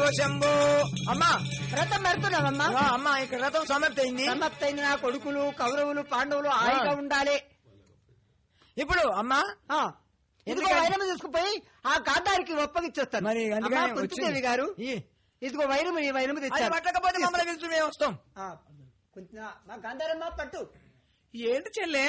శంభో అమ్మా రథం పెడుతున్నామమ్మా ఇగో అమ్మా ఇక్కడ రథం సమాప్తి అయింది సమాప్తైన నా కొడుకులు కౌరవులు పాండవులు హాయిగా ఉండాలి ఇప్పుడు అమ్మా ఆ, ఇదిగో ఎందుకని? వైరం తీసుకుపోయి ఆ గాంధారికి ఒప్పగిచ్చేస్తాను మరి అందుకని అమ్మా, కుంతిదేవి వచ్చింది. గారు ఈ. ఇదిగో వైరం ఈ వైరం అది తెచ్చారు పట్టకపోతే మమ్మల్ని పిలుచు మేము వస్తాం ఆ, కుంతి- మా గాంధారమ్మ పట్టు ఏంటి చెల్లే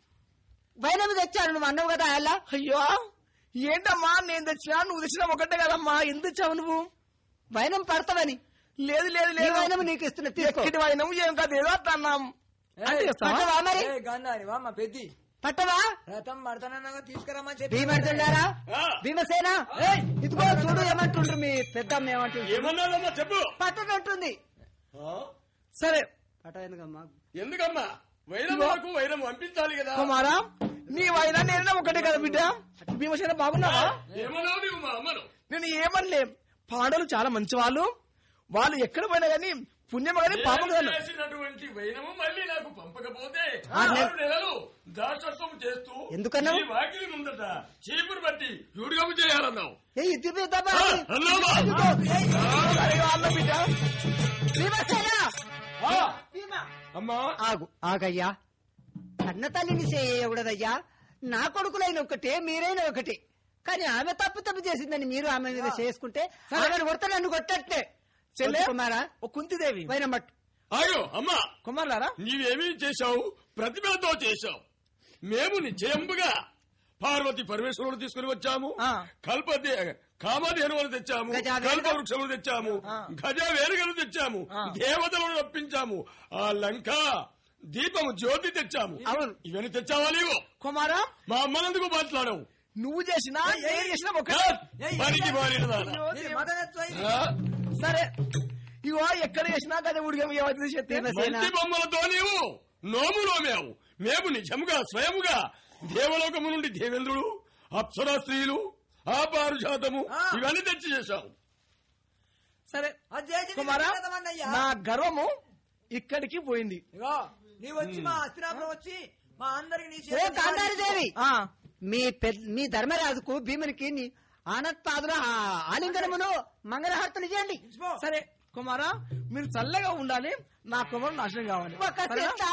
వైరం తెచ్చాను నువ్వు అన్నావు కదా అలా అయ్యో ఏంటమ్మా నేను తెచ్చినా నువ్వు తెచ్చినా ఒకటే కదమ్మా ఎందుకు తెచ్చావు నువ్వు వైరం పడతావని లేదు లేదు నీ లేదు వైరం నీకు ఇస్తున్నా తీసుకో ఎక్కడి వైనం ఏం కాదు ఏదో అట్లా అన్నాం అంటే చేస్తావా? పట్టవా మరి ఏయ్, గంధారి వామ్మ పెద్ది పట్టవా రథం పడతానన్నా తీసుకురమ్మని చెప్పి భీమర్దుండారా ఆ, భీమసేన ఏయ్, ఇదిగో చూడు ఏమంటుండ్రు మీ పెద్దమ్మ ఏమంటుండ్రు ఏమన్నావమ్మా చెప్పు పట్టనంటుంది ఆ? సరే పట్ట ఎందుకమ్మా ఎందుకమ్మా వైరం నాకు వైరం పంపించాలి కదా కుమారా నీ వైనా నేను ఒకటే కదా బిడ్డ భీమసేన బాగున్నావా ఏమన్నావు నీవు మా అమ్మను నేను ఏమనలే పాండవులు చాలా మంచి వాళ్ళు వాళ్ళు ఎక్కడ పోయినా గానీ పుణ్యం కానీ పాపం నేను కాదు చేసినటువంటి వైనము మళ్ళీ నాకు పంపకపోతే ఆ, నే- ఆరు నెలలు దాసత్వం చేస్తూ ఎందుకన్నావు? ఈ వాకిలి ముందట చీపురు బట్టి యూడిగము చేయాలన్నావు ఏ ఇది పెద్దమ్మా ఆ, అన్నావా? అయ్యో, అన్న బిడ్డ భీమసేన ఆ, భీమ అమ్మా ఆగు ఆగయ్యా కన్న తల్లిని చేయకూడదయ్యా నా కొడుకులైన ఒకటే మీరైన ఒకటే కానీ ఆమె తప్పు తప్పు చేసిందని మీరు ఆమె మీద చేసుకుంటే ఆమెను కొడితే నన్ను కొట్టట్లే చెల్లె కుమారా ఓ కుంతిదేవి వైరం పట్టు ఆగు అమ్మా కుమారులారా నీవేమీ చేశావు ప్రతిభతో చేశావు మేము నిశ్చయముగా పార్వతి పరమేశ్వరుడు తీసుకుని వచ్చాము ఆ. కల్పదే కామధేనువులు తెచ్చాము గజావేనుగ. కల్ప వృక్షములు తెచ్చాము ఆ. గజ వేరుగలు తెచ్చాము ఆ. దేవతలను రప్పించాము ఆ లంక దీపము జ్యోతి తెచ్చాము అవును. ఇవన్నీ తెచ్చావా నీవు కుమారా మా అమ్మనందుకు మాట్లాడవు నువ్వు చేసినా నేను చేసినా ఒకటే ఏయ్, పనికి మారిన దానా. మీరు మదనత్వం అయింది. ఆ? సరే ఇగో ఎక్కడ చేసినా కదా ఉడిగం ఏమైతే చెప్తే భీమసేన. మంచి బొమ్మలతో నీవు నోము నోమావు మేము నిజముగా స్వయముగా దేవలోకము నుండి దేవేంద్రుడు అప్సరా స్త్రీలు ఆపారు శాతము ఆ. ఇవన్నీ తెచ్చి చేశావు సరే అది చేసింది కుమారా రథమన్న అయ్యా. నా గర్వము ఇక్కడికి పోయింది ఇగో నీవు వచ్చి మా అస్తినాపురం వచ్చి మా అందరికి నీ ఓ చేతులు కాంతారి దేవి ఆ మీ పెద్ద మీ ధర్మరాజుకు భీమునికి నీ ఆనత్పాదుల ఆ- ఆలింగనమును మంగళహారతులు చేయండి తీసుకో. సరే కుమారా మీరు చల్లగా ఉండాలి నా కుమారు నాశనం కావాలి ఒక సరేనా? చెత్త